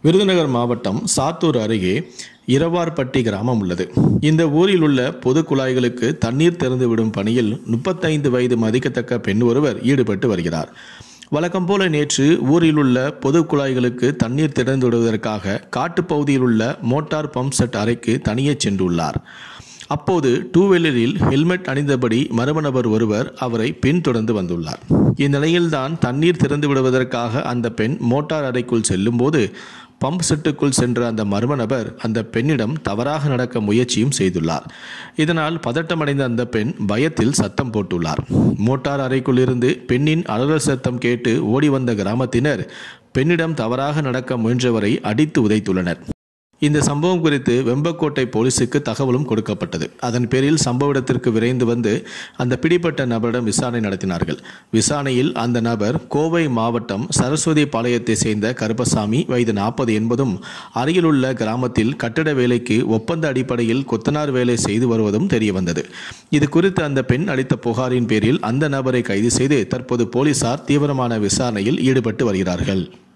விருதுநகர் மாவட்டம் சாத்தூர் அருகே இரவார்பட்டி கிராமம் உள்ளது இந்த ஊரில் உள்ள பொது குழாய்களுக்கு தண்ணீர் திறந்து விடும் பணியில் முப்பத்தைந்து வயது மதிக்கத்தக்க பெண் ஒருவர் ஈடுபட்டு வருகிறார் வழக்கம் போல நேற்று ஊரில் உள்ள பொது குழாய்களுக்கு தண்ணீர் திறந்து விடுவதற்காக காட்டுப்பகுதியில் உள்ள மோட்டார் பம்ப் செட் அறைக்கு தனியே சென்றுள்ளார் அப்போது டூ வீலரில் ஹெல்மெட் அணிந்தபடி மர்ம நபர் ஒருவர் அவரை பின்தொடர்ந்து வந்துள்ளார் இந்நிலையில்தான் தண்ணீர் திறந்து விடுவதற்காக அந்த பெண் மோட்டார் அறைக்குள் செல்லும்போது பம்ப் செட்டுக்குள் சென்ற அந்த மர்ம நபர் அந்த பெண்ணிடம் தவறாக நடக்க முயற்சியும் செய்துள்ளார் இதனால் பதட்டமடைந்த அந்த பெண் பயத்தில் சத்தம் போட்டுள்ளார் மோட்டார் அறைக்குள் இருந்து பெண்ணின் அலறல் சத்தம் கேட்டு ஓடி வந்த கிராமத்தினர் பெண்ணிடம் தவறாக நடக்க முயன்றவரை அடித்து உதைத்துள்ளனர் இந்த சம்பவம் குறித்து வெம்பக்கோட்டை போலீசுக்கு தகவலும் கொடுக்கப்பட்டது அதன் பேரில் சம்பவ இடத்திற்கு விரைந்து வந்து அந்த பிடிப்பட்ட நபரிடம் விசாரணை நடத்தினார்கள் விசாரணையில் அந்த நபர் கோவை மாவட்டம் சரஸ்வதி பாளையத்தை சேர்ந்த கருப்பசாமி வயது நாற்பது என்பதும் அருகிலுள்ள கிராமத்தில் கட்டிட வேலைக்கு ஒப்பந்த அடிப்படையில் கொத்தனார் வேலை செய்து வருவதும் தெரியவந்தது இது குறித்து அந்த பெண் அளித்த புகாரின் பேரில் அந்த நபரை கைது செய்து தற்போது போலீசார் தீவிரமான விசாரணையில் ஈடுபட்டு வருகிறார்கள்